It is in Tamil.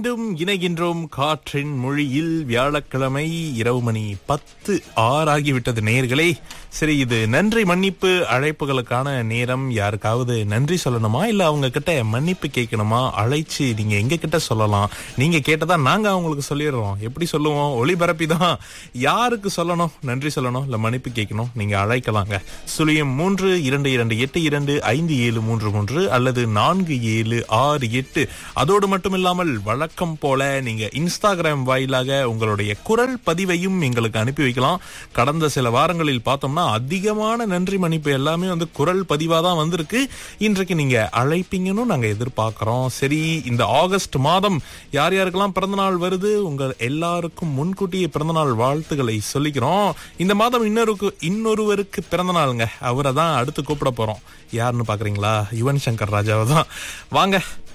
மீண்டும் இணைகின்றோம் காற்றின் மொழியில் வியாழக்கிழமை இரவு மணி பத்து ஆறாகிவிட்டது நேர்களே சரி இது நன்றி மன்னிப்பு அழைப்புகளுக்கான நேரம் யாருக்காவது நன்றி சொல்லணுமா இல்ல அவங்க கிட்ட மன்னிப்பு கேட்கணுமா அழைச்சு நீங்க எங்க கிட்ட சொல்லலாம் நீங்க கேட்டதா நாங்க அவங்களுக்கு சொல்லிடுறோம் எப்படி சொல்லுவோம் ஒளிபரப்பி தான் யாருக்கு சொல்லணும் நன்றி சொல்லணும் இல்ல மன்னிப்பு கேட்கணும் நீங்க அழைக்கலாங்க சுழியம் மூன்று இரண்டு இரண்டு எட்டு இரண்டு ஐந்து ஏழு மூன்று மூன்று அல்லது நான்கு ஏழு ஆறு எட்டு அதோடு மட்டும் இல்லாமல் வழக்கம் போல நீங்க இன்ஸ்டாகிராம் வாயிலாக உங்களுடைய குரல் பதிவையும் எங்களுக்கு அனுப்பி வைக்கலாம் கடந்த சில வாரங்களில் பார்த்தோம்னா அதிகமான நன்றி மன்னிப்பு எல்லாமே வந்து குரல் பதிவா தான் வந்திருக்கு இன்றைக்கு நீங்க அழைப்பீங்கன்னு நாங்க எதிர்பார்க்கிறோம் சரி இந்த ஆகஸ்ட் மாதம் யார் யாருக்கெல்லாம் பிறந்தநாள் வருது உங்க எல்லாருக்கும் முன்கூட்டியே பிறந்தநாள் வாழ்த்துக்களை சொல்லிக்கிறோம் இந்த மாதம் இன்னொருக்கு இன்னொருவருக்கு பிறந்த நாளுங்க அவரை தான் அடுத்து கூப்பிட போறோம் யாருன்னு பாக்குறீங்களா யுவன் சங்கர் ராஜாவை தான் வாங்க